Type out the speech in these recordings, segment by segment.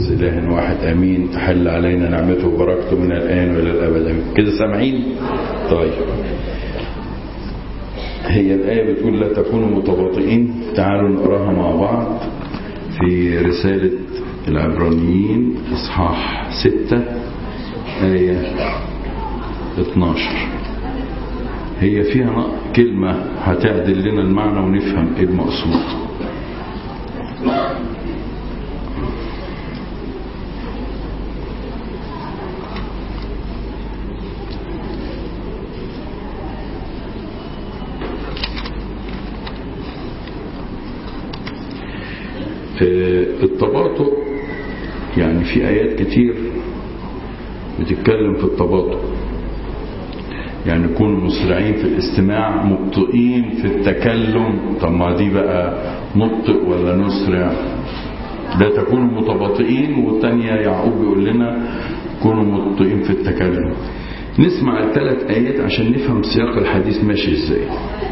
ثالث إله واحد أمين تحل علينا نعمته وبركته من الآن وإلى الأبد أمين كده سامعين طيب هي الآية بتقول لا تكونوا متباطئين تعالوا نقراها مع بعض في رسالة العبرانيين إصحاح ستة آية 12 هي فيها كلمة هتعدل لنا المعنى ونفهم ايه المقصود التباطؤ يعني في آيات كتير بتتكلم في التباطؤ يعني نكون مسرعين في الاستماع مبطئين في التكلم طب ما دي بقى نبطئ ولا نسرع لا تكونوا متباطئين والثانية يعقوب يقول لنا كونوا مبطئين في التكلم نسمع الثلاث آيات عشان نفهم سياق الحديث ماشي ازاي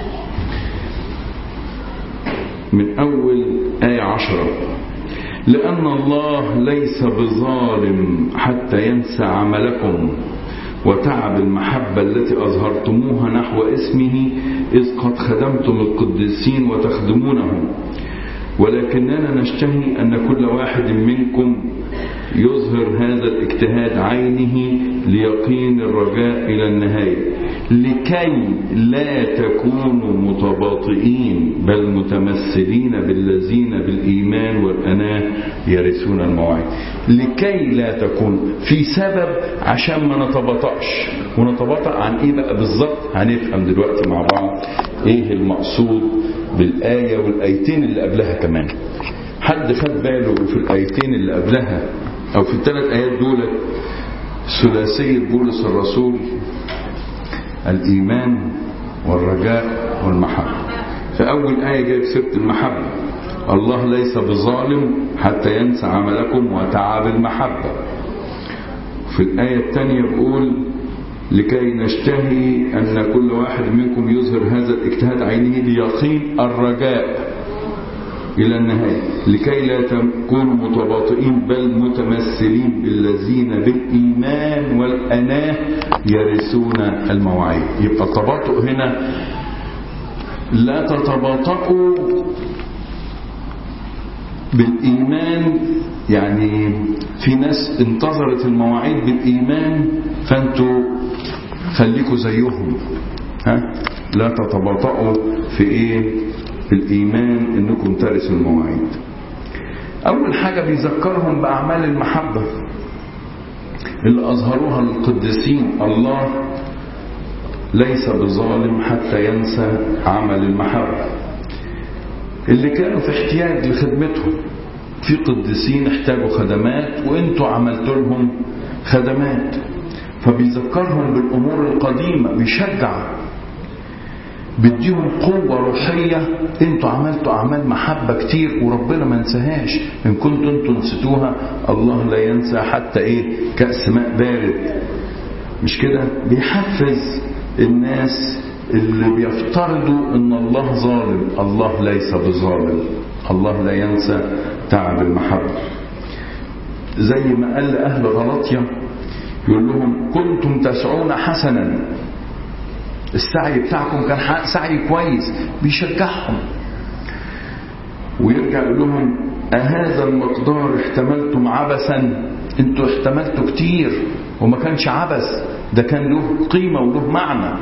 من أول آية عشرة لأن الله ليس بظالم حتى ينسى عملكم وتعب المحبة التي أظهرتموها نحو اسمه إذ قد خدمتم القديسين وتخدمونهم ولكننا نشتهي أن كل واحد منكم يظهر هذا الاجتهاد عينه ليقين الرجاء إلى النهاية لكي لا تكونوا متباطئين بل متمثلين بالذين بالإيمان والأناة يرثون المواعيد لكي لا تكون في سبب عشان ما نتباطأش ونتباطأ عن ايه بقى بالظبط هنفهم دلوقتي مع بعض ايه المقصود بالآية والآيتين اللي قبلها كمان حد خد باله في الآيتين اللي قبلها أو في الثلاث آيات دول ثلاثية بولس الرسول الإيمان والرجاء والمحبة فأول آية جايب سيرة المحبة الله ليس بظالم حتى ينسى عملكم وتعب المحبة في الآية الثانية بيقول لكي نشتهي أن كل واحد منكم يظهر هذا الاجتهاد عينه ليقين الرجاء إلى النهاية لكي لا تكونوا متباطئين بل متمثلين بالذين بالإيمان والأناه يرثون المواعيد يبقى التباطؤ هنا لا تتباطؤوا بالإيمان يعني في ناس انتظرت المواعيد بالإيمان فانتوا خليكوا زيهم ها لا تتباطؤوا في ايه بالإيمان انكم ترثوا المواعيد أول حاجة بيذكرهم بأعمال المحبة اللي أظهروها للقديسين الله ليس بظالم حتى ينسى عمل المحبة اللي كانوا في احتياج لخدمتهم في قديسين احتاجوا خدمات وانتوا عملتوا لهم خدمات فبيذكرهم بالأمور القديمة بيشجع بيديهم قوة روحية انتوا عملتوا أعمال محبة كتير وربنا ما نساهاش إن كنتوا انتوا نسيتوها الله لا ينسى حتى إيه كأس ماء بارد مش كده بيحفز الناس اللي بيفترضوا ان الله ظالم الله ليس بظالم الله لا ينسى تعب المحبة زي ما قال لأهل غلطية يقول لهم كنتم تسعون حسنا السعي بتاعكم كان سعي كويس بيشجعهم ويرجع يقول لهم أهذا المقدار احتملتم عبثا انتوا احتملتوا كتير وما كانش عبث ده كان له قيمة وله معنى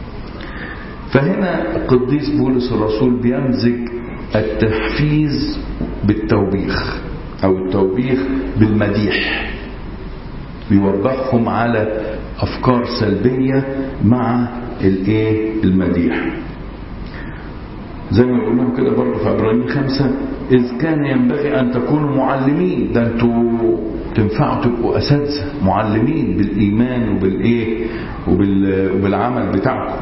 فهنا القديس بولس الرسول بيمزج التحفيز بالتوبيخ أو التوبيخ بالمديح بيوبخهم على أفكار سلبية مع الايه المديح زي ما بيقول لهم كده برضه في عبرانيين خمسة إذ كان ينبغي أن تكونوا معلمين ده أنتوا تنفعوا تبقوا أساتذة معلمين بالإيمان وبالإيه وبال وبالعمل بتاعكم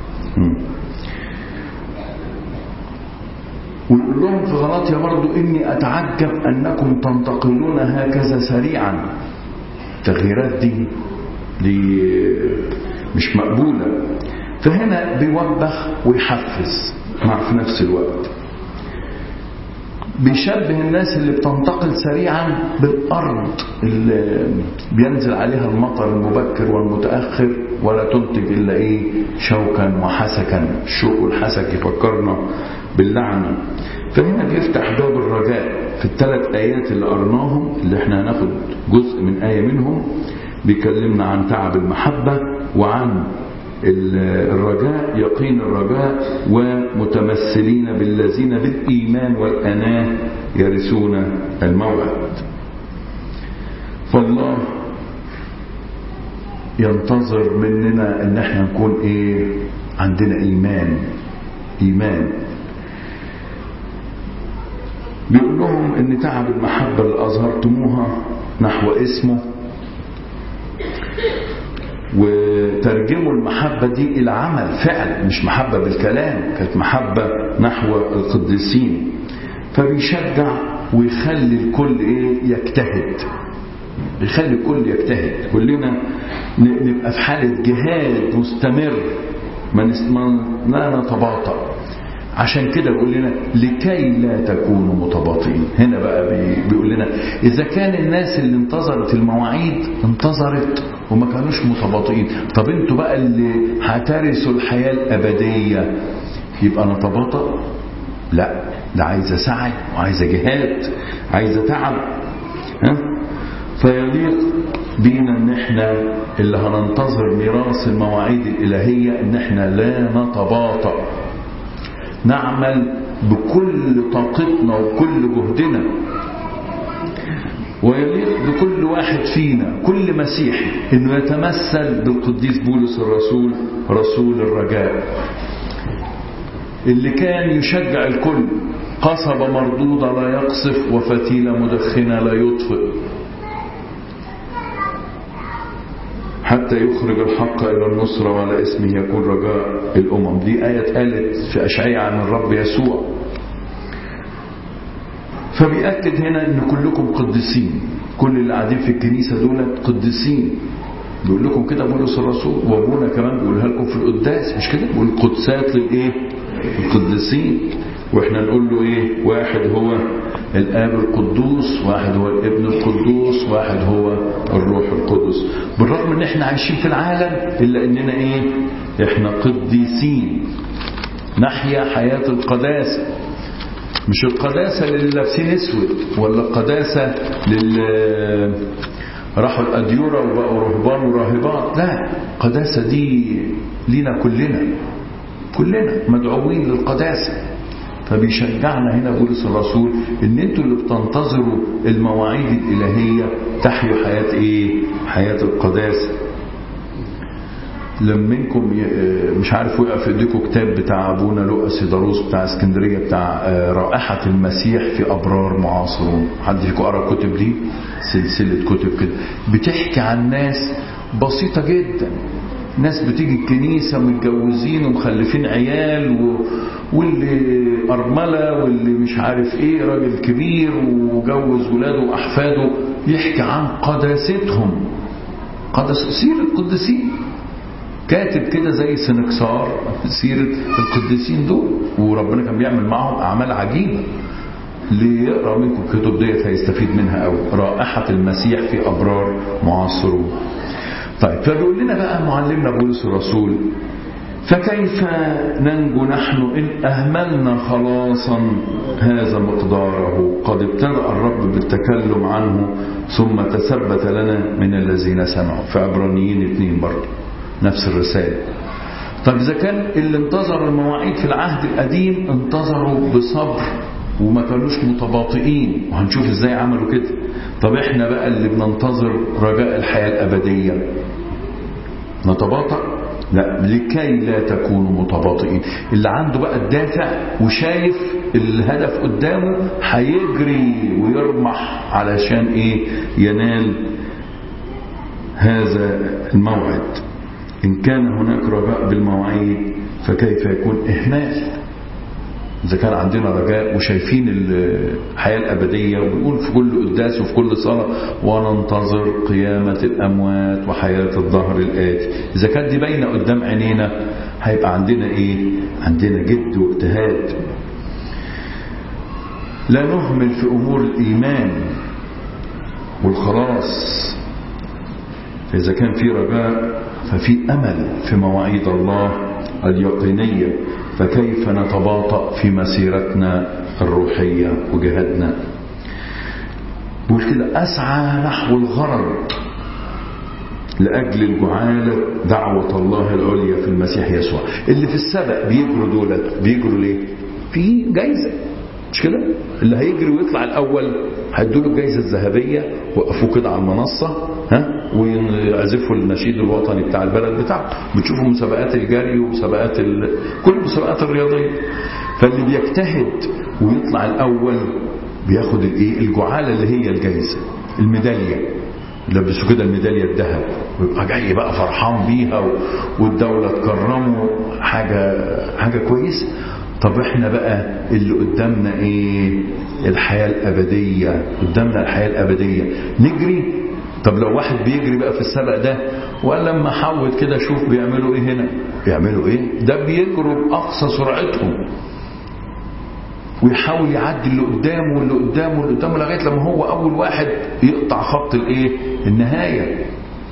ويقول لهم في غلطية برضه إني أتعجب أنكم تنتقلون هكذا سريعا التغييرات دي دي مش مقبولة فهنا بيوبخ ويحفز مع في نفس الوقت بيشبه الناس اللي بتنتقل سريعا بالأرض اللي بينزل عليها المطر المبكر والمتأخر ولا تنتج إلا إيه شوكا وحسكا الشوك والحسك يفكرنا باللعنة فهنا بيفتح باب الرجاء في الثلاث آيات اللي قرناهم اللي احنا هناخد جزء من آية منهم بيكلمنا عن تعب المحبة وعن الرجاء يقين الرجاء ومتمثلين بالذين بالإيمان والأناة يرثون الموعد فالله ينتظر مننا ان احنا نكون ايه عندنا ايمان ايمان بيقول لهم ان تعب المحبة اللي اظهرتموها نحو اسمه وترجموا المحبة دي إلى عمل فعل مش محبة بالكلام كانت محبة نحو القديسين فبيشجع ويخلي الكل إيه يجتهد يخلي الكل يجتهد كلنا نبقى في حالة جهاد مستمر ما لا نتباطأ عشان كده بيقول لنا لكي لا تكونوا متباطئين هنا بقى بيقول لنا إذا كان الناس اللي انتظرت المواعيد انتظرت وما كانوش متباطئين طب انتوا بقى اللي هترثوا الحياة الأبدية يبقى نتباطأ لا ده عايزة سعي وعايزة جهاد عايزة تعب ها فيليق بينا ان احنا اللي هننتظر ميراث المواعيد الإلهية ان احنا لا نتباطأ نعمل بكل طاقتنا وكل جهدنا ويليق بكل واحد فينا كل مسيحي انه يتمثل بالقديس بولس الرسول رسول الرجاء اللي كان يشجع الكل قصبة مردودة لا يقصف وفتيلة مدخنة لا يطفئ حتى يخرج الحق إلى النصرة وعلى اسمه يكون رجاء الأمم دي آية اتقالت في أشعية عن الرب يسوع فبيأكد هنا أن كلكم قديسين كل اللي قاعدين في الكنيسة دول قديسين بيقول لكم كده بولس الرسول وابونا كمان بيقولها لكم في القداس مش كده بيقول قدسات للايه القديسين واحنا نقول له ايه واحد هو الاب القدوس واحد هو الابن القدوس واحد هو الروح القدس بالرغم ان احنا عايشين في العالم الا اننا ايه احنا قديسين نحيا حياة القداسة مش القداسة للي لابسين اسود ولا القداسة لل راحوا الأديرة وبقوا رهبان وراهبات لا القداسة دي لينا كلنا كلنا مدعوين للقداسة فبيشجعنا هنا بولس الرسول ان انتوا اللي بتنتظروا المواعيد الالهيه تحيوا حياه ايه؟ حياه القداسه. لمنكم مش عارف وقع في ايديكم كتاب بتاع ابونا لؤى سيداروس بتاع اسكندريه بتاع رائحه المسيح في ابرار معاصرون حد فيكم قرا الكتب دي سلسله كتب كده بتحكي عن ناس بسيطه جدا ناس بتيجي الكنيسة متجوزين ومخلفين عيال و... واللي أرملة واللي مش عارف ايه راجل كبير وجوز ولاده وأحفاده يحكي عن قداستهم قدس سيرة القديسين كاتب كده زي سنكسار سيرة القديسين دول وربنا كان بيعمل معهم أعمال عجيبة اللي يقرأ منكم الكتب ديت هيستفيد منها قوي رائحة المسيح في أبرار معاصرون طيب فبيقول لنا بقى معلمنا بولس الرسول فكيف ننجو نحن إن أهملنا خلاصا هذا مقداره قد ابتدأ الرب بالتكلم عنه ثم تثبت لنا من الذين سمعوا في عبرانيين اثنين برضه نفس الرسالة طب إذا كان اللي انتظر المواعيد في العهد القديم انتظروا بصبر وما كانوش متباطئين وهنشوف ازاي عملوا كده طب احنا بقى اللي بننتظر رجاء الحياة الأبدية نتباطأ لا لكي لا تكونوا متباطئين اللي عنده بقى الدافع وشايف الهدف قدامه هيجري ويرمح علشان ايه ينال هذا الموعد إن كان هناك رجاء بالمواعيد فكيف يكون إهمال إذا كان عندنا رجاء وشايفين الحياة الأبدية وبنقول في كل قداس وفي كل صلاة وننتظر قيامة الأموات وحياة الظهر الآتي إذا كانت دي باينة قدام عينينا هيبقى عندنا إيه؟ عندنا جد واجتهاد لا نهمل في أمور الإيمان والخلاص إذا كان في رجاء ففي أمل في مواعيد الله اليقينية فكيف نتباطأ في مسيرتنا الروحية وجهادنا بقول كده أسعى نحو الغرض لأجل الجعالة دعوة الله العليا في المسيح يسوع اللي في السبق بيجروا دولت بيجروا ليه في جايزة مش كده اللي هيجري ويطلع الأول هيدوا له الجايزة الذهبية وقفوه كده على المنصة ها ويعزفوا النشيد الوطني بتاع البلد بتاعه بتشوفوا مسابقات الجري ومسابقات ال... كل المسابقات الرياضية فاللي بيجتهد ويطلع الأول بياخد الايه الجعالة اللي هي الجايزة الميدالية يلبسوا كده الميدالية الذهب ويبقى جاي بقى فرحان بيها والدولة تكرمه حاجة حاجة كويسة طب احنا بقى اللي قدامنا ايه الحياة الأبدية قدامنا الحياة الأبدية نجري طب لو واحد بيجري بقى في السبق ده وقال لما حاول كده شوف بيعملوا ايه هنا بيعملوا ايه ده بيجروا بأقصى سرعتهم ويحاول يعدي اللي قدامه واللي قدامه واللي قدامه لغايه لما هو اول واحد يقطع خط الايه النهايه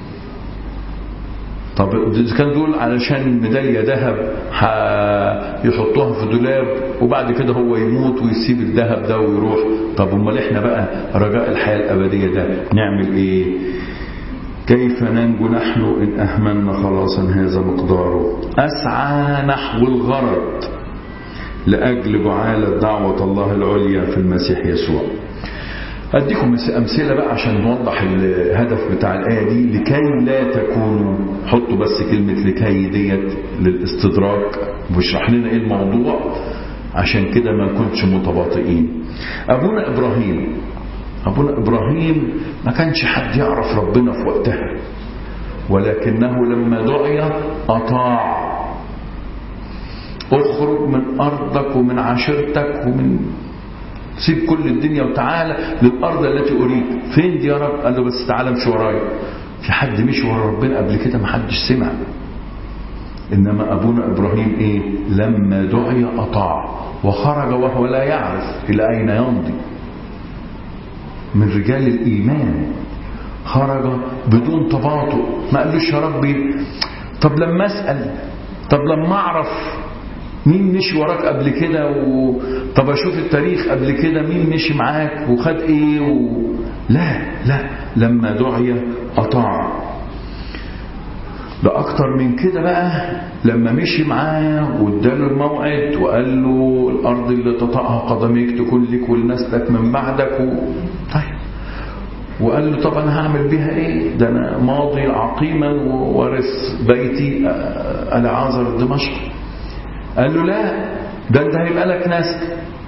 طب اذا كان دول علشان ميداليه ذهب يحطوها في دولاب وبعد كده هو يموت ويسيب الذهب ده ويروح طب امال احنا بقى رجاء الحياه الابديه ده نعمل ايه كيف ننجو نحن ان اهملنا خلاصا هذا مقداره اسعى نحو الغرض لأجل جعالة دعوة الله العليا في المسيح يسوع أديكم أمثلة بقى عشان نوضح الهدف بتاع الآية دي لكي لا تكونوا حطوا بس كلمة لكي ديت للاستدراك واشرح لنا إيه الموضوع عشان كده ما نكونش متباطئين أبونا إبراهيم أبونا إبراهيم ما كانش حد يعرف ربنا في وقتها ولكنه لما دعي أطاع اخرج من أرضك ومن عشيرتك ومن سيب كل الدنيا وتعالى للأرض التي أريد فين دي يا رب قال له بس تعالى امشي ورايا في حد مشي ورا ربنا قبل كده ما حدش سمع إنما أبونا إبراهيم إيه لما دعي أطاع وخرج وهو لا يعرف إلى أين يمضي من رجال الإيمان خرج بدون تباطؤ ما قالوش يا ربي طب لما أسأل طب لما أعرف مين مشي وراك قبل كده و... طب اشوف التاريخ قبل كده مين مشي معاك وخد ايه و... لا لا لما دعي اطاع ده اكتر من كده بقى لما مشي معاه واداله الموعد وقال له الارض اللي تطأها قدميك تكون لك ولنسلك من بعدك و... طيب وقال له طب انا هعمل بيها ايه ده انا ماضي عقيما وورث بيتي العازر دمشق قال له لا ده انت هيبقى لك نسل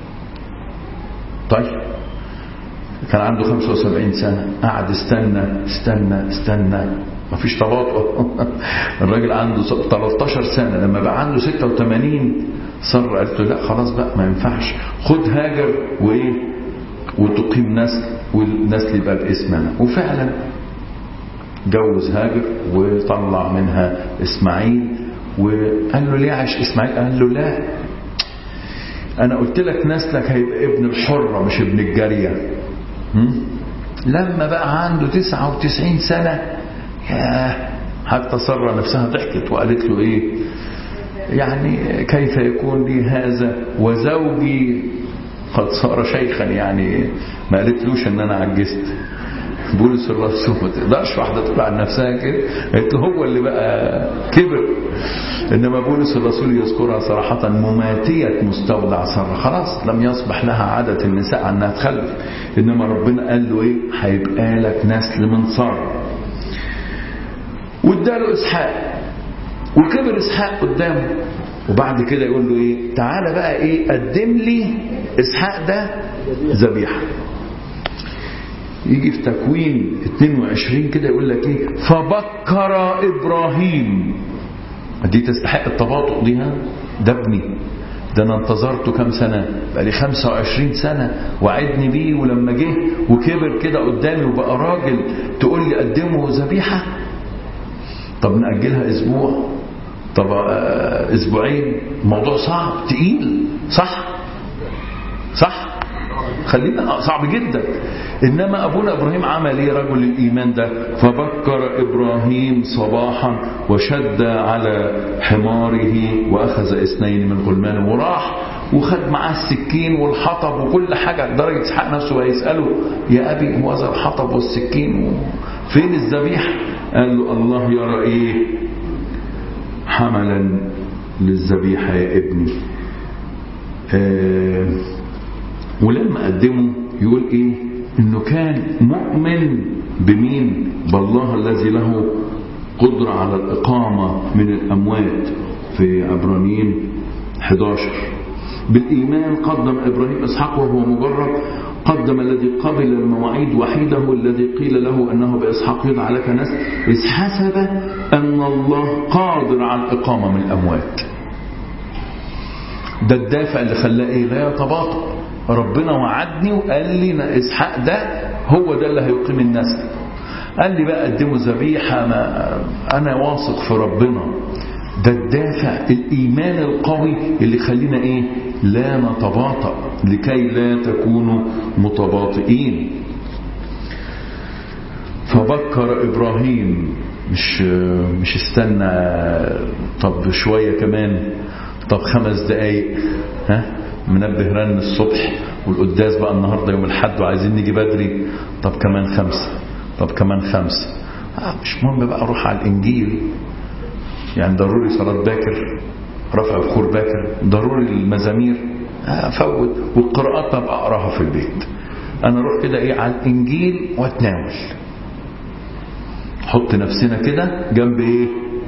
طيب كان عنده 75 سنة قعد استنى استنى استنى مفيش تباطؤ الراجل عنده 13 سنة لما بقى عنده 86 صر قالت له لا خلاص بقى ما ينفعش خد هاجر وايه وتقيم نسل والنسل يبقى باسمنا وفعلا جوز هاجر وطلع منها اسماعيل وقال له ليه عايش اسماعيل قال له لا انا قلت لك نسلك هيبقى ابن الحرة مش ابن الجارية لما بقى عنده 99 سنة ياه حتى سرة نفسها ضحكت وقالت له ايه يعني كيف يكون لي هذا وزوجي قد صار شيخا يعني ما قالتلوش ان انا عجزت بولس الرسول ما تقدرش واحده تقول عن نفسها كده قالت هو اللي بقى كبر انما بولس الرسول يذكرها صراحه مماتيه مستودع سر خلاص لم يصبح لها عاده النساء انها تخلف انما ربنا قال له ايه هيبقى لك نسل من صار واداله اسحاق وكبر اسحاق قدامه وبعد كده يقول له ايه تعالى بقى ايه قدم لي اسحاق ده ذبيحه يجي في تكوين 22 كده يقول لك ايه فبكر ابراهيم دي تستحق التباطؤ دي ها ده ابني ده انا انتظرته كام سنه بقى لي 25 سنه وعدني بيه ولما جه وكبر كده قدامي وبقى راجل تقول لي قدمه ذبيحه طب ناجلها اسبوع طب اسبوعين موضوع صعب تقيل صح صح خلينا صعب جدا إنما أبونا إبراهيم عمل إيه رجل الإيمان ده فبكر إبراهيم صباحا وشد على حماره وأخذ اثنين من غلمانه وراح وخد معاه السكين والحطب وكل حاجة لدرجة إسحاق نفسه هيسأله يا أبي هو ذا الحطب والسكين فين الذبيحة قال له الله يرى إيه حملا للذبيحة يا ابني آه ولما قدمه يقول ايه انه كان مؤمن بمين بالله الذي له قدرة على الإقامة من الأموات في عبرانيين 11 بالإيمان قدم إبراهيم إسحاق وهو مجرد قدم الذي قبل المواعيد وحيده الذي قيل له أنه بإسحاق يدعى لك نسل إذ حسب أن الله قادر على الإقامة من الأموات ده الدافع اللي خلاه إيه لا يتباطأ ربنا وعدني وقال لي إسحاق ده هو ده اللي هيقيم النسل قال لي بقى قدموا ذبيحة ما أنا واثق في ربنا ده الدافع الإيمان القوي اللي خلينا إيه لا نتباطأ لكي لا تكونوا متباطئين فبكر إبراهيم مش مش استنى طب شوية كمان طب خمس دقايق ها منبه رن الصبح والقداس بقى النهارده يوم الحد وعايزين نيجي بدري طب كمان خمسة طب كمان خمسة آه مش مهم بقى اروح على الانجيل يعني ضروري صلاة باكر رفع بخور باكر ضروري المزامير افوت والقراءات ابقى اقراها في البيت انا اروح كده ايه على الانجيل واتناول حط نفسنا كده جنب ايه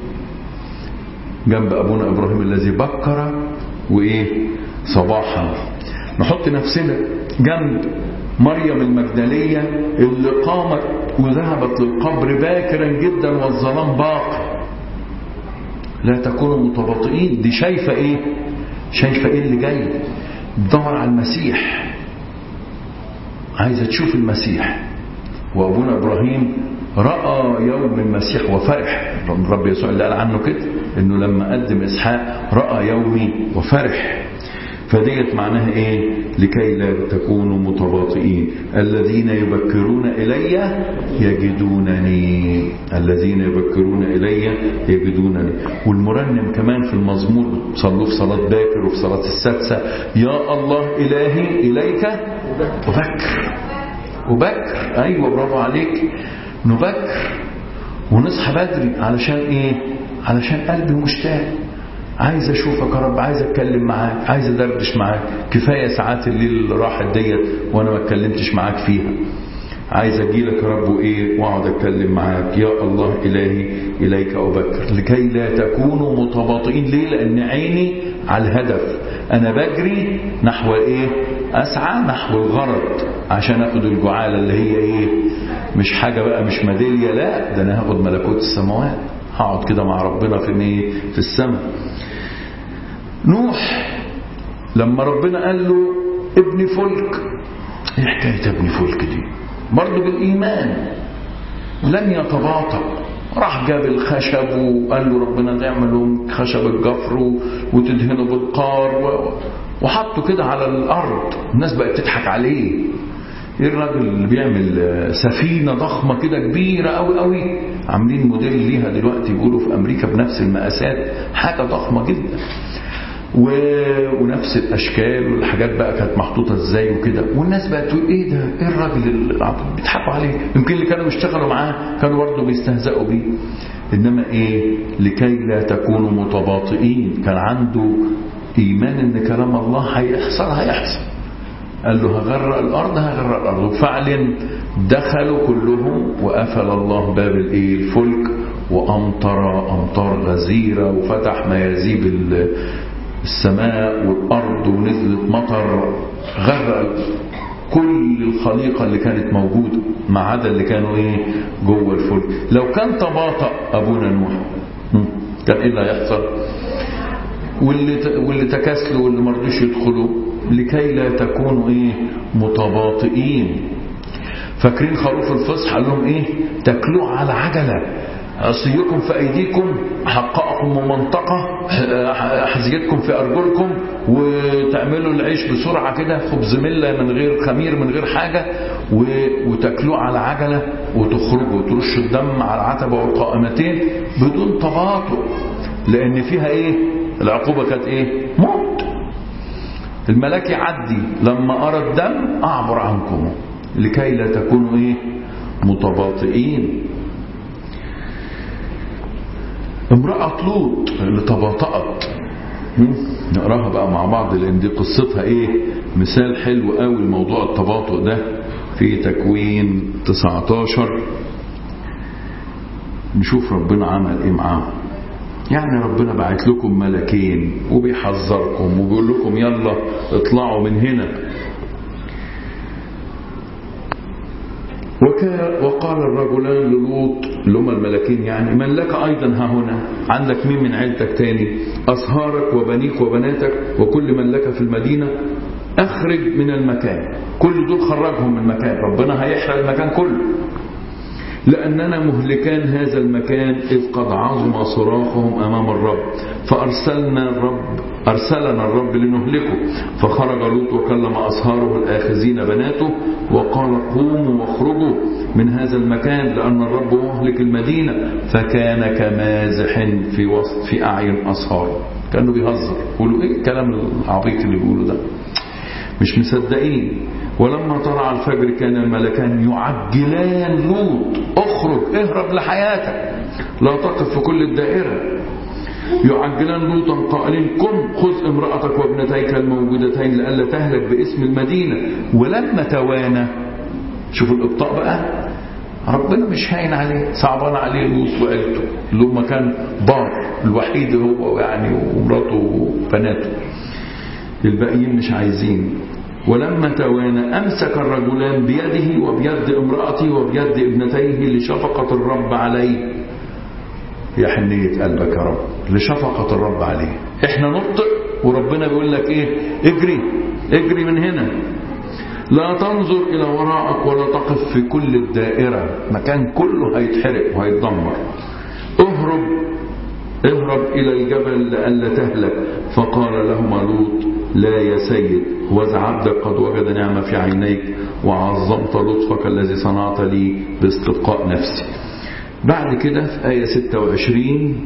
جنب ابونا ابراهيم الذي بكر وايه صباحا نحط نفسنا جنب مريم المجدلية اللي قامت وذهبت للقبر باكرا جدا والظلام باقي لا تكونوا متباطئين دي شايفة ايه شايفة ايه اللي جاي تدور على المسيح عايزة تشوف المسيح وابونا ابراهيم رأى يوم المسيح وفرح رب يسوع اللي قال عنه كده انه لما قدم اسحاق رأى يومي وفرح فديت معناها ايه لكي لا تكونوا متباطئين الذين يبكرون الي يجدونني الذين يبكرون الي يجدونني والمرنم كمان في المزمور صلوا في صلاه باكر وفي صلاه السادسه يا الله الهي اليك ابكر ابكر ايوه برافو عليك نبكر ونصحى بدري علشان ايه علشان قلبي مشتاق عايز اشوفك يا رب عايز اتكلم معاك عايز ادردش معاك كفايه ساعات الليل اللي راحت ديت وانا ما اتكلمتش معاك فيها عايز اجي لك يا رب وايه واقعد اتكلم معاك يا الله الهي اليك ابكر لكي لا تكونوا متباطئين ليه لان عيني على الهدف انا بجري نحو ايه اسعى نحو الغرض عشان اخد الجعاله اللي هي ايه مش حاجه بقى مش ميداليه لا ده انا هاخد ملكوت السماوات هقعد كده مع ربنا في ايه في السماء نوح لما ربنا قال له ابني فلك ايه حكايه ابني فلك دي برضه بالايمان لن يتباطأ راح جاب الخشب وقال له ربنا تعمله خشب الجفر وتدهنه بالقار وحطه كده على الارض الناس بقت تضحك عليه ايه الراجل اللي بيعمل سفينه ضخمه كده كبيره قوي قوي عاملين موديل ليها دلوقتي بيقولوا في امريكا بنفس المقاسات حاجه ضخمه جدا و... ونفس الاشكال والحاجات بقى كانت محطوطه ازاي وكده والناس بقت تقول ايه ده ايه الراجل اللي بيضحكوا عليه يمكن اللي كانوا بيشتغلوا معاه كانوا برضه بيستهزئوا بيه انما ايه لكي لا تكونوا متباطئين كان عنده ايمان ان كلام الله هيحصل هيحصل قال له هغرق الارض هغرق الارض وفعلا دخلوا كلهم وقفل الله باب الايه الفلك وامطر امطار غزيره وفتح ميازيب السماء والارض ونزلت مطر غرق كل الخليقه اللي كانت موجوده ما عدا اللي كانوا ايه جوه الفلك لو كان تباطأ ابونا نوح كان ايه اللي هيحصل واللي واللي تكاسلوا واللي ما رضوش يدخلوا لكي لا تكونوا ايه متباطئين فاكرين خروف الفصح قال لهم ايه تاكلوه على عجله عصيكم في أيديكم حقائكم ومنطقة حزيتكم في أرجلكم وتعملوا العيش بسرعة كده خبز ملة من غير خمير من غير حاجة وتاكلوه على عجلة وتخرجوا ترشوا الدم على العتبة والقائمتين بدون تباطؤ لأن فيها إيه العقوبة كانت إيه موت الملاك يعدي لما أرى الدم أعبر عنكم لكي لا تكونوا إيه متباطئين امرأة لوط اللي تباطأت نقراها بقى مع بعض لان دي قصتها ايه مثال حلو قوي لموضوع التباطؤ ده في تكوين 19 نشوف ربنا عمل ايه معاهم يعني ربنا بعت لكم ملكين وبيحذركم وبيقول لكم يلا اطلعوا من هنا وقال الرجلان للوط اللي هم الملكين يعني من لك أيضا ها هنا عندك مين من عيلتك تاني أصهارك وبنيك وبناتك وكل من لك في المدينة أخرج من المكان كل دول خرجهم من المكان ربنا هيحرق المكان كله لأننا مهلكان هذا المكان إذ قد عظم صراخهم أمام الرب فأرسلنا الرب أرسلنا الرب لنهلكه فخرج لوط وكلم أصهاره الآخذين بناته وقال قوموا واخرجوا من هذا المكان لأن الرب مهلك المدينة فكان كمازح في وسط في أعين أصهاره كانوا بيهزر يقولوا إيه الكلام العبيط اللي بيقولوا ده مش مصدقين ولما طلع الفجر كان الملكان يعجلان لوط اخرج اهرب لحياتك لا تقف في كل الدائرة يعجلان لوطا قائلين قم خذ امرأتك وابنتيك الموجودتين لئلا تهلك باسم المدينة ولما توانى شوفوا الابطاء بقى ربنا مش هاين عليه صعبان عليه لوط وعيلته اللي هم كان بار الوحيد هو يعني ومراته وبناته الباقيين مش عايزين ولما توانى أمسك الرجلان بيده وبيد امرأته وبيد ابنتيه لشفقة الرب عليه يا حنية قلبك يا رب لشفقة الرب عليه احنا نبطئ وربنا بيقول لك ايه اجري اجري من هنا لا تنظر الى وراءك ولا تقف في كل الدائرة مكان كله هيتحرق وهيتدمر اهرب اهرب الى الجبل لئلا تهلك فقال لهما لوط لا يا سيد وذا عبدك قد وجد نعمة في عينيك وعظمت لطفك الذي صنعت لي باستبقاء نفسي بعد كده في آية 26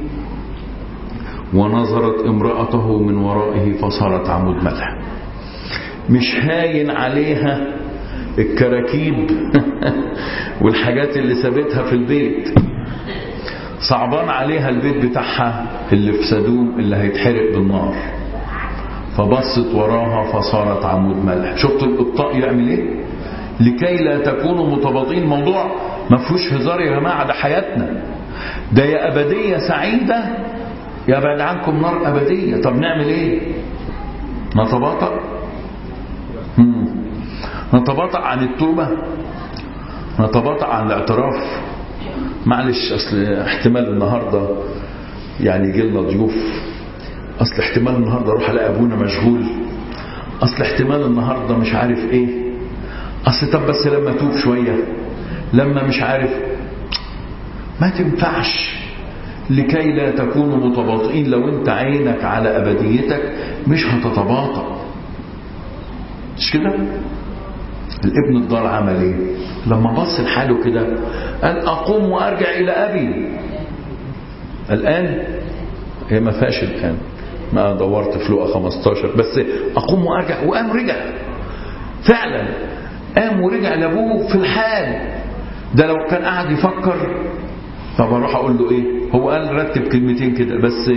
ونظرت امرأته من ورائه فصارت عمود ملح مش هاين عليها الكراكيب والحاجات اللي سابتها في البيت صعبان عليها البيت بتاعها اللي في سدوم اللي هيتحرق بالنار فبصت وراها فصارت عمود ملح شفت الابطاء يعمل ايه لكي لا تكونوا متباطئين موضوع ما فيهوش هزار يا جماعه ده حياتنا ده يا ابديه سعيده يا بعد عنكم نار ابديه طب نعمل ايه نتباطأ مم. نتباطأ عن التوبه نتباطأ عن الاعتراف معلش اصل احتمال النهارده يعني يجي لنا ضيوف اصل احتمال النهارده اروح الاقي ابونا مشغول اصل احتمال النهارده مش عارف ايه اصل طب بس لما توب شويه لما مش عارف ما تنفعش لكي لا تكونوا متباطئين لو انت عينك على ابديتك مش هتتباطأ مش كده الابن الضال عمل ايه لما بص لحاله كده قال اقوم وارجع الى ابي الان هي ما فيهاش الان ما دورت في لقا 15 بس اقوم وارجع وقام رجع فعلا قام ورجع لابوه في الحال ده لو كان قاعد يفكر طب اروح اقول له ايه هو قال رتب كلمتين كده بس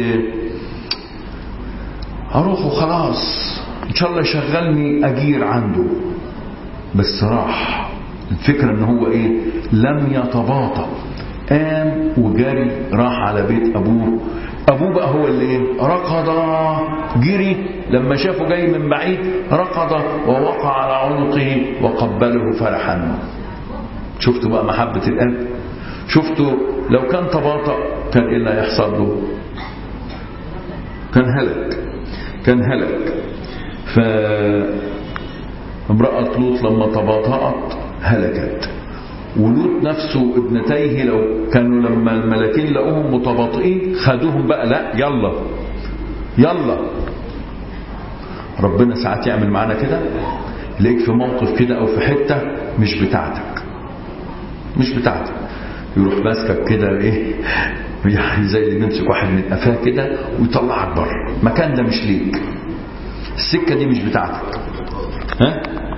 هروح وخلاص ان شاء الله يشغلني اجير عنده بس راح الفكرة ان هو ايه لم يتباطأ قام وجري راح على بيت ابوه ابوه بقى هو اللي ايه ركض جري لما شافه جاي من بعيد ركض ووقع على عنقه وقبله فرحا شفتوا بقى محبة الاب شفتوا لو كان تباطأ كان ايه اللي هيحصل له كان هلك كان هلك ف امرأة لوط لما تباطأت هلكت ولوط نفسه ابنتيه لو كانوا لما الملكين لقوهم متباطئين خدوهم بقى لا يلا يلا ربنا ساعات يعمل معانا كده يلاقيك في موقف كده او في حته مش بتاعتك مش بتاعتك يروح ماسكك كده ايه يعني زي اللي بيمسك واحد من قفاه كده ويطلعك بره المكان ده مش ليك السكه دي مش بتاعتك ها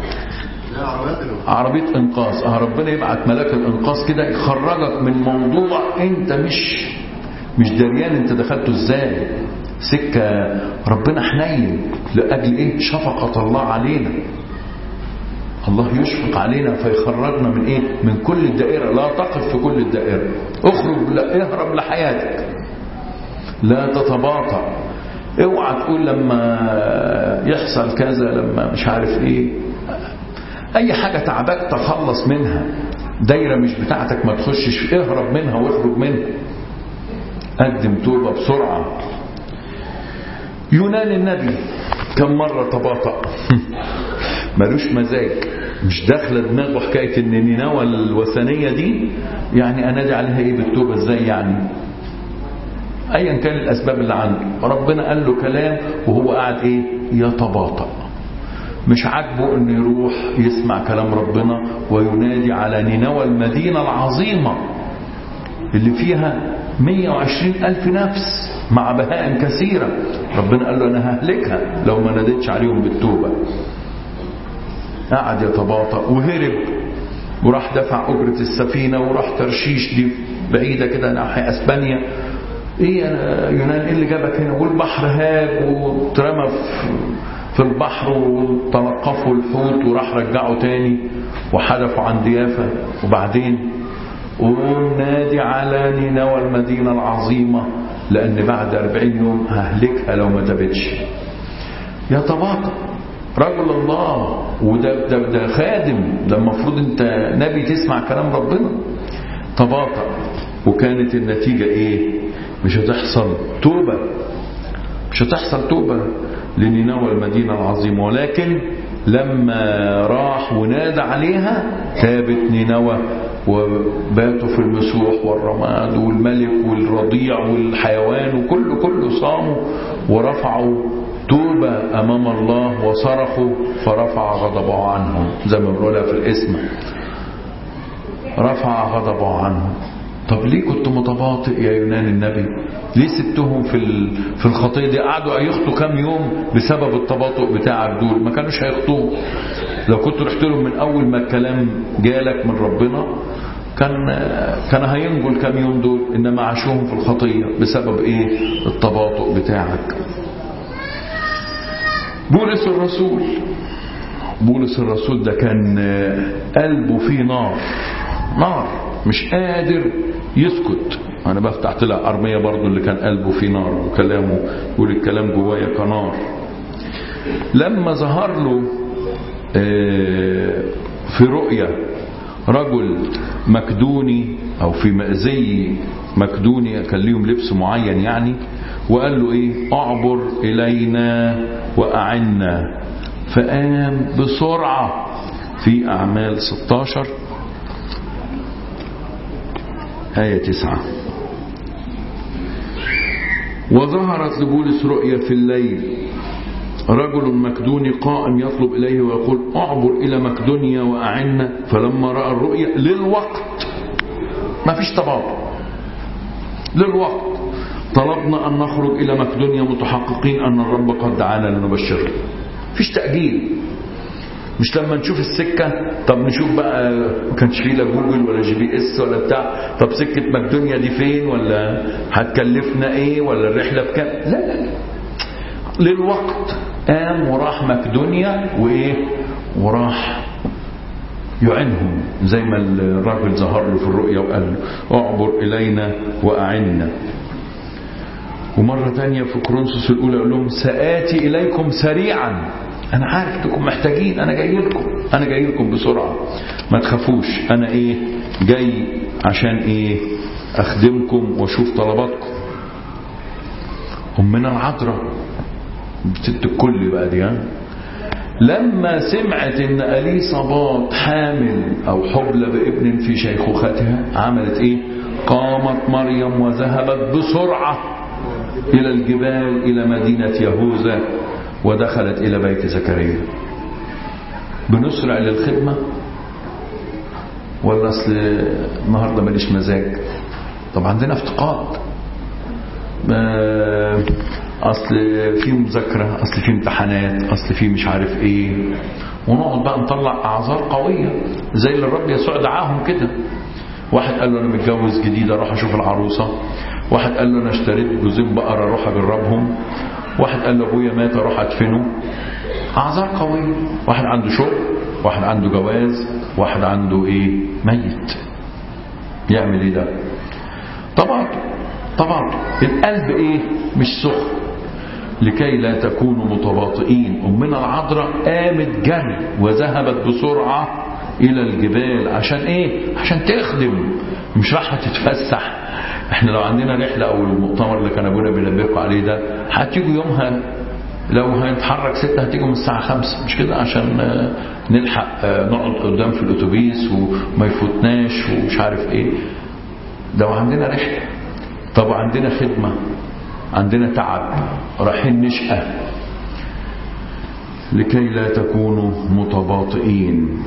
عربية إنقاذ اه ربنا يبعت ملاك الإنقاذ كده يخرجك من موضوع أنت مش مش دريان أنت دخلته إزاي سكة ربنا حنين لأجل إيه شفقة الله علينا الله يشفق علينا فيخرجنا من إيه من كل الدائرة لا تقف في كل الدائرة اخرج لا اهرب لحياتك لا تتباطأ اوعى تقول لما يحصل كذا لما مش عارف ايه اي حاجة تعبك تخلص منها دايرة مش بتاعتك ما تخشش اهرب منها واخرج منها قدم توبة بسرعة يونان النبي كم مرة تباطأ ملوش مزاج مش داخله دماغه حكايه ان نينوى الوثنيه دي يعني انادي عليها ايه بالتوبه ازاي يعني ايا كان الاسباب اللي عنده ربنا قال له كلام وهو قاعد ايه يتباطأ مش عاجبه انه يروح يسمع كلام ربنا وينادي على نينوى المدينه العظيمه اللي فيها 120 ألف نفس مع بهائم كثيرة ربنا قال له أنا ههلكها لو ما ناديتش عليهم بالتوبة قعد يتباطأ وهرب وراح دفع أجرة السفينة وراح ترشيش دي بعيدة كده ناحية أسبانيا إيه يا يونان إيه اللي جابك هنا والبحر هاج واترمى في البحر وتلقفوا الحوت وراح رجعه تاني وحدفوا عن ضيافة وبعدين قوم نادي على نينوى المدينة العظيمة لأن بعد أربعين يوم ههلكها لو ما تبتش يتباطأ رجل الله وده ده, ده خادم ده المفروض انت نبي تسمع كلام ربنا تباطأ وكانت النتيجة ايه مش هتحصل توبة مش هتحصل توبة لنينوى المدينة العظيمة ولكن لما راح ونادى عليها تابت نينوى وباتوا في المسوح والرماد والملك والرضيع والحيوان وكله كله صاموا ورفعوا توبة أمام الله وصرخوا فرفع غضبه عنهم زي ما بنقولها في الاسم رفع غضبه عنهم طب ليه كنت متباطئ يا يونان النبي ليه سبتهم في في الخطيه دي قعدوا يخطوا كام يوم بسبب التباطؤ بتاعك دول ما كانوش هيخطوه لو كنت رحت لهم من اول ما الكلام جالك من ربنا كان كان هينجوا الكام يوم دول انما عاشوهم في الخطيه بسبب ايه التباطؤ بتاعك بولس الرسول بولس الرسول ده كان قلبه فيه نار نار مش قادر يسكت انا بفتح طلع ارميه برضو اللي كان قلبه فيه نار وكلامه يقول الكلام جوايا كنار لما ظهر له في رؤيا رجل مكدوني او في زي مكدوني كان ليهم لبس معين يعني وقال له ايه اعبر الينا واعنا فقام بسرعه في اعمال 16 آية تسعة وظهرت لبولس رؤيا في الليل رجل مكدوني قائم يطلب إليه ويقول أعبر إلى مكدونيا وأعنا فلما رأى الرؤيا للوقت ما فيش تباطؤ للوقت طلبنا أن نخرج إلى مكدونيا متحققين أن الرب قد دعانا لنبشره فيش تأجيل مش لما نشوف السكة طب نشوف بقى ما كانش فيه لا جوجل ولا جي بي اس ولا بتاع طب سكة مقدونيا دي فين ولا هتكلفنا ايه ولا الرحلة بكام لا لا للوقت قام وراح مقدونيا وايه وراح يعنهم زي ما الراجل ظهر له في الرؤيا وقال له اعبر الينا واعنا ومرة تانية في كورنثوس الأولى يقول لهم سآتي إليكم سريعا أنا عارف انكم محتاجين أنا جاي لكم أنا جاي لكم بسرعة ما تخافوش أنا إيه جاي عشان إيه أخدمكم وأشوف طلباتكم أمنا العذراء ست الكل بقى دي ها لما سمعت ان اليصابات حامل او حبلى بابن في شيخوختها عملت ايه قامت مريم وذهبت بسرعه الى الجبال الى مدينه يهوذا ودخلت الى بيت زكريا بنسرع للخدمه ولا اصل النهارده ماليش مزاج طب عندنا افتقاد اصل في مذاكره اصل في امتحانات اصل في مش عارف ايه ونقعد بقى نطلع اعذار قويه زي اللي الرب يسوع دعاهم كده واحد قال له انا متجوز جديد اروح اشوف العروسه واحد قال له انا اشتريت جوزين بقره اروح اجربهم واحد قال له ابويا مات اروح ادفنه اعذار قويه واحد عنده شغل واحد عنده جواز واحد عنده ايه ميت يعمل ايه ده طبعا طبعا القلب ايه مش سخن لكي لا تكونوا متباطئين أمنا العذراء قامت جري وذهبت بسرعة إلى الجبال عشان إيه؟ عشان تخدم مش رايحة تتفسح احنا لو عندنا رحلة أو المؤتمر اللي كان أبونا بينبهكم عليه ده هتيجوا يومها لو هنتحرك ستة هتيجوا من الساعة خمسة مش كده عشان نلحق نقعد قدام في الأتوبيس وما يفوتناش ومش عارف إيه لو عندنا رحلة طب عندنا خدمة عندنا تعب رايحين نشقى لكي لا تكونوا متباطئين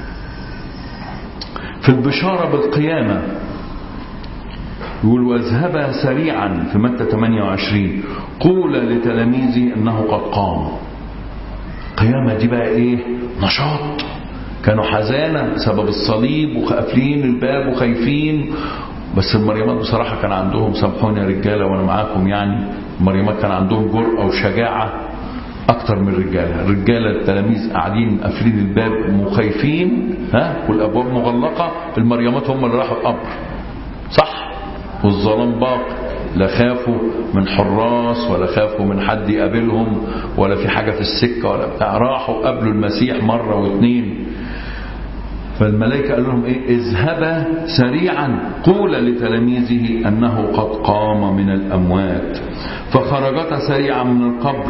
في البشارة بالقيامة يقول واذهبا سريعا في متى 28 قول لتلاميذي انه قد قام القيامة دي بقى ايه نشاط كانوا حزانة بسبب الصليب وقافلين الباب وخايفين بس المريمات بصراحة كان عندهم سامحوني يا رجالة وأنا معاكم يعني المريمات كان عندهم جرأة وشجاعة أكتر من الرجالة الرجالة التلاميذ قاعدين قافلين الباب مخايفين ها والأبواب مغلقة المريمات هم اللي راحوا القبر صح والظلام باق لا خافوا من حراس ولا خافوا من حد يقابلهم ولا في حاجة في السكة ولا بتاع راحوا قابلوا المسيح مرة واثنين فالملائكة قال لهم إيه اذهبا سريعا قول لتلاميذه أنه قد قام من الأموات فخرجتا سريعا من القبر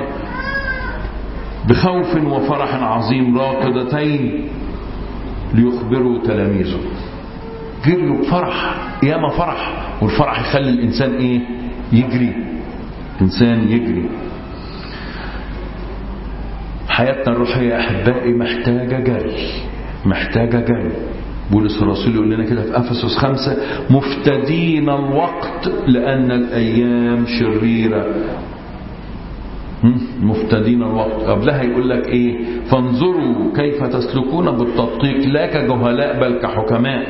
بخوف وفرح عظيم راكضتين ليخبروا تلاميذه جريوا بفرح ياما فرح والفرح يخلي الإنسان إيه يجري إنسان يجري حياتنا الروحية أحبائي محتاجة جري محتاجة جري بولس الرسول يقول لنا كده في أفسس خمسة مفتدين الوقت لأن الأيام شريرة مفتدين الوقت قبلها يقول لك ايه فانظروا كيف تسلكون بالتدقيق لا كجهلاء بل كحكماء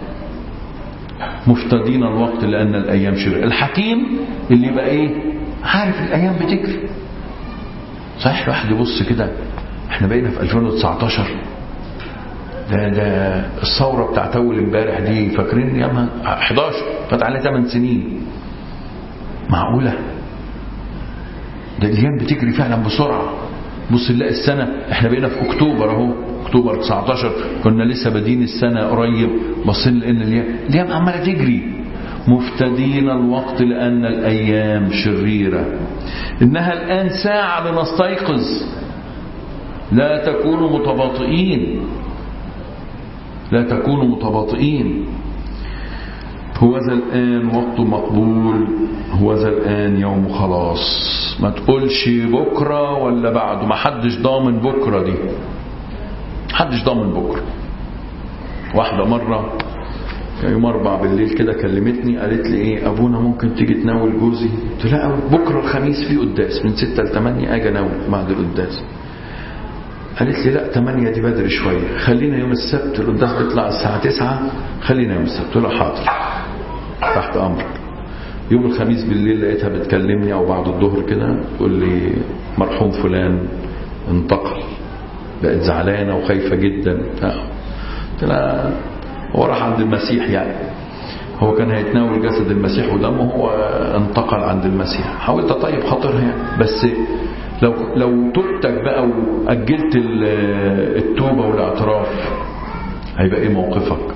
مفتدين الوقت لأن الأيام شريرة الحكيم اللي يبقى ايه عارف الأيام بتجري صحيح الواحد يبص كده احنا بقينا في 2019 ده ده الثورة بتاعت أول امبارح دي فاكرين ياما 11 فات عليها 8 سنين معقولة ده الأيام بتجري فعلا بسرعة بص نلاقي السنة احنا بقينا في أكتوبر أهو أكتوبر 19 كنا لسه بادين السنة قريب بصين لأن الأيام الأيام عمالة تجري مفتدين الوقت لأن الأيام شريرة إنها الآن ساعة لنستيقظ لا تكونوا متباطئين لا تكونوا متباطئين هو ذا الآن وقت مقبول هو ذا الآن يوم خلاص ما تقولش بكرة ولا بعده ما حدش ضامن بكرة دي حدش ضامن بكرة واحدة مرة يوم أربع بالليل كده كلمتني قالت لي إيه أبونا ممكن تيجي تناول جوزي قلت لا بكرة الخميس في قداس من ستة لثمانية أجي أناول بعد القداس قالت لي لا 8 دي بدري شوية خلينا يوم السبت القداس بيطلع الساعة 9 خلينا يوم السبت قلت له حاضر تحت أمرك يوم الخميس بالليل لقيتها بتكلمني أو بعد الظهر كده تقول لي مرحوم فلان انتقل بقت زعلانة وخايفة جدا قلت لها هو راح عند المسيح يعني هو كان هيتناول جسد المسيح ودمه هو انتقل عند المسيح حاولت اطيب خاطرها يعني بس لو لو توبتك بقى واجلت التوبه والاعتراف هيبقى ايه موقفك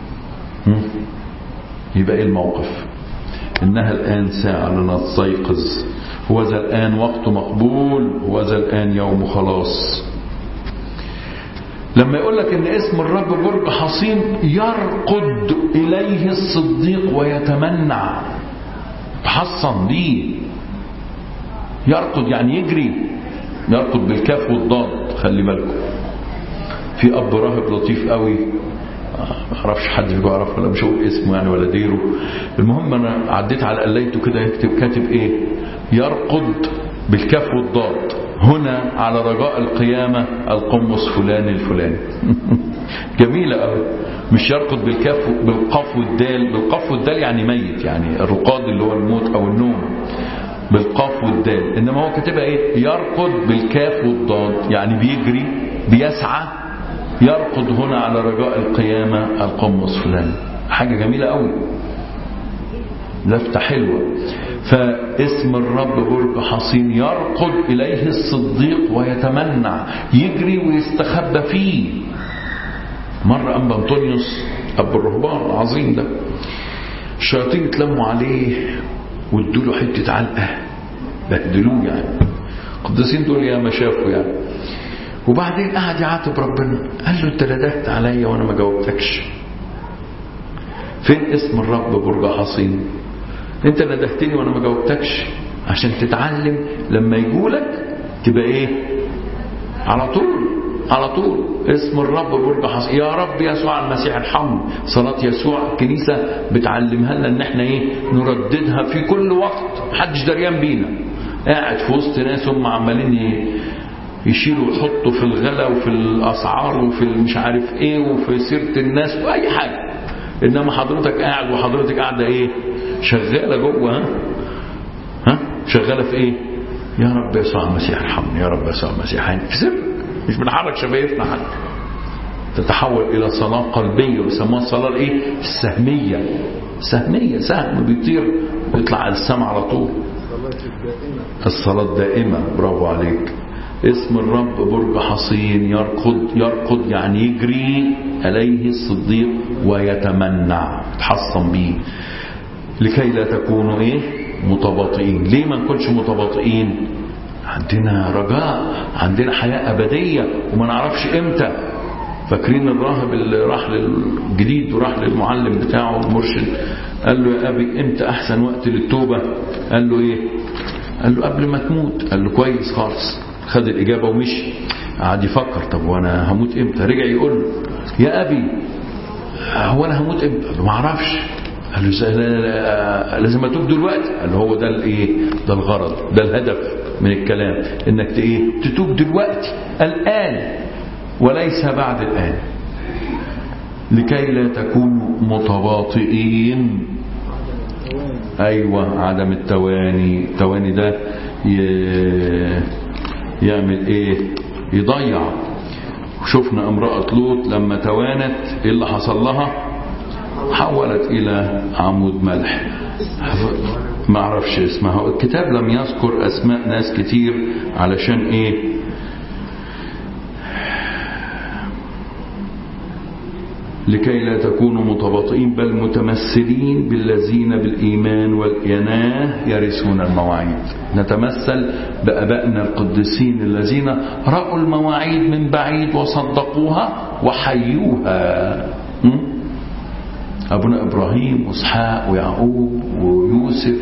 يبقى ايه الموقف انها الان ساعه لنستيقظ هو ذا الان وقت مقبول هو ذا الان يوم خلاص لما يقول لك ان اسم الرب برج حصين يرقد اليه الصديق ويتمنع تحصن ليه يرقد يعني يجري يرقد بالكاف والضاد خلي بالكم في اب راهب لطيف قوي ما اعرفش حد فيكم يعرف ولا مش هقول اسمه يعني ولا ديره المهم انا عديت على قليته كده يكتب كاتب ايه يرقد بالكاف والضاد هنا على رجاء القيامة القمص فلان الفلاني جميلة قوي مش يرقد بالكاف بالقاف والدال بالقاف والدال يعني ميت يعني الرقاد اللي هو الموت او النوم بالقاف والدال انما هو كاتبها ايه يرقد بالكاف والضاد يعني بيجري بيسعى يرقد هنا على رجاء القيامة القمص فلان حاجة جميلة قوي لفتة حلوة فاسم الرب برج حصين يرقد إليه الصديق ويتمنع يجري ويستخبى فيه مرة أنبا أنطونيوس أبو الرهبان العظيم ده الشياطين اتلموا عليه وادوا له حتة علقة بهدلوه يعني القديسين دول يا ما شافوا يعني وبعدين قعد يعاتب ربنا قال له انت ندهت عليا وانا ما جاوبتكش فين اسم الرب برج حصين انت ندهتني وانا ما جاوبتكش عشان تتعلم لما يقولك تبقى ايه على طول على طول اسم الرب برج حصين يا رب يسوع المسيح ارحمني صلاة يسوع الكنيسة بتعلمها لنا ان احنا ايه نرددها في كل وقت محدش دريان بينا قاعد في وسط ناس هم عمالين يشيلوا ويحطوا في الغلا وفي الاسعار وفي مش عارف ايه وفي سيره الناس واي حاجه انما حضرتك قاعد وحضرتك قاعده ايه شغاله جوه ها ها شغاله في ايه يا رب يسوع المسيح ارحمني يا رب يسوع المسيح في سر مش بنحرك شفايفنا حتى تتحول الى صلاه قلبيه ويسموها الصلاه الايه السهميه سهميه سهم بيطير ويطلع على السماء على طول الصلاه الدائمه برافو عليك اسم الرب برج حصين يرقد يرقد يعني يجري عليه الصديق ويتمنع يتحصن به لكي لا تكونوا ايه متباطئين ليه ما نكونش متباطئين عندنا رجاء عندنا حياة أبدية وما نعرفش امتى فاكرين الراهب اللي راح للجديد وراح للمعلم بتاعه المرشد قال له يا أبي امتى أحسن وقت للتوبة قال له ايه قال له قبل ما تموت قال له كويس خالص خد الإجابة ومشي قعد يفكر طب وانا هموت امتى رجع يقول له يا أبي هو انا هموت امتى قال له ما اعرفش قال له لازم اتوب دلوقتي قال له هو ده الايه ده الغرض ده الهدف من الكلام انك ايه تتوب دلوقتي الان وليس بعد الان لكي لا تكونوا متباطئين ايوه عدم التواني التواني ده يعمل ايه يضيع شفنا امرأة لوط لما توانت ايه اللي حصل لها حولت الى عمود ملح ما اعرفش اسمها الكتاب لم يذكر اسماء ناس كتير علشان ايه لكي لا تكونوا متباطئين بل متمثلين بالذين بالإيمان والإناه يرثون المواعيد نتمثل بأبائنا القديسين الذين رأوا المواعيد من بعيد وصدقوها وحيوها أبونا إبراهيم وإسحاق ويعقوب ويوسف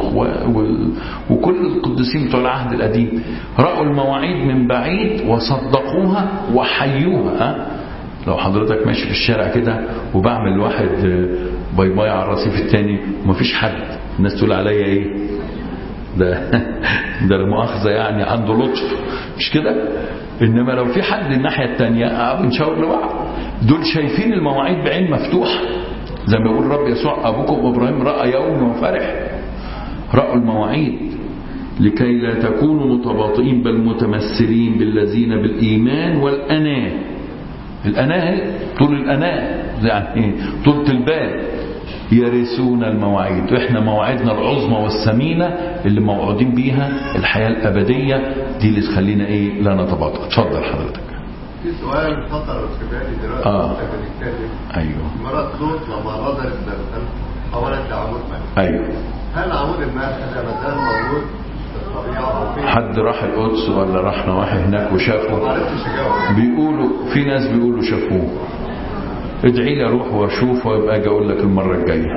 وكل القديسين بتوع العهد القديم رأوا المواعيد من بعيد وصدقوها وحيوها لو حضرتك ماشي في الشارع كده وبعمل واحد باي باي على الرصيف التاني ومفيش حد الناس تقول عليا ايه ده ده المؤاخذة يعني عنده لطف مش كده انما لو في حد الناحية التانية بنشاور لبعض دول شايفين المواعيد بعين مفتوحة زي ما يقول رب يسوع ابوكم ابراهيم راى يوم وفرح راوا المواعيد لكي لا تكونوا متباطئين بل متمثلين بالذين بالايمان والاناه الأناة طول الأناة يعني ايه طولة البال يرثون المواعيد واحنا مواعيدنا العظمى والثمينة اللي موعودين بيها الحياة الأبدية دي اللي تخلينا ايه لا نتباطأ اتفضل حضرتك في سؤال خطر في بالي دلوقتي آه. وانت بتتكلم ايوه مرات لوط لما غدرت بمثل حولت لعمود ملح ايوه هل عمود الملح ده ما زال موجود الطبيعة وفي حد راح القدس ولا راح نواحي هناك ما وشافه عرفتش اجاوب بيقولوا في ناس بيقولوا شافوه ادعي لي اروح واشوف وابقى اجي اقول لك المره الجايه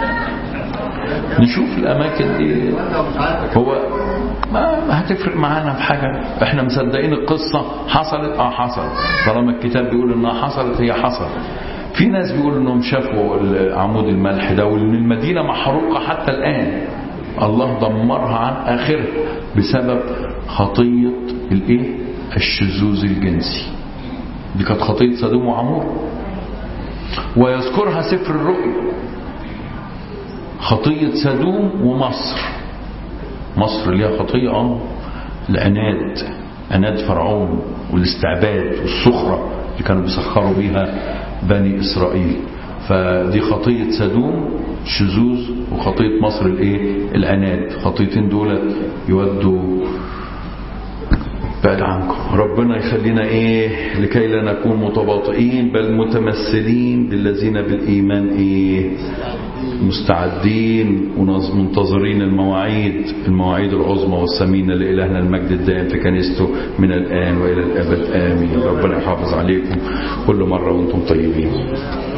نشوف الاماكن دي وانت مش عارف هو ما, ما هتفرق معانا في حاجه احنا مصدقين القصه حصلت اه حصلت طالما الكتاب بيقول انها حصلت هي حصلت في ناس بيقولوا انهم شافوا عمود الملح ده وان المدينه محروقه حتى الان الله دمرها عن اخرها بسبب خطيه الايه الشذوذ الجنسي دي كانت خطيه سدوم وعمور ويذكرها سفر الرؤيا خطيه سدوم ومصر مصر ليها خطيه اه العناد عناد فرعون والاستعباد والسخره اللي كانوا بيسخروا بيها بني اسرائيل فدي خطيه سدوم شذوذ وخطيه مصر الايه العناد خطيتين دول يودوا بعد عنكم ربنا يخلينا ايه لكي لا نكون متباطئين بل متمثلين بالذين بالايمان ايه مستعدين ومنتظرين المواعيد المواعيد العظمى والثمينه لالهنا المجد الدائم في كنيسته من الان والى الابد امين ربنا يحافظ عليكم كل مره وانتم طيبين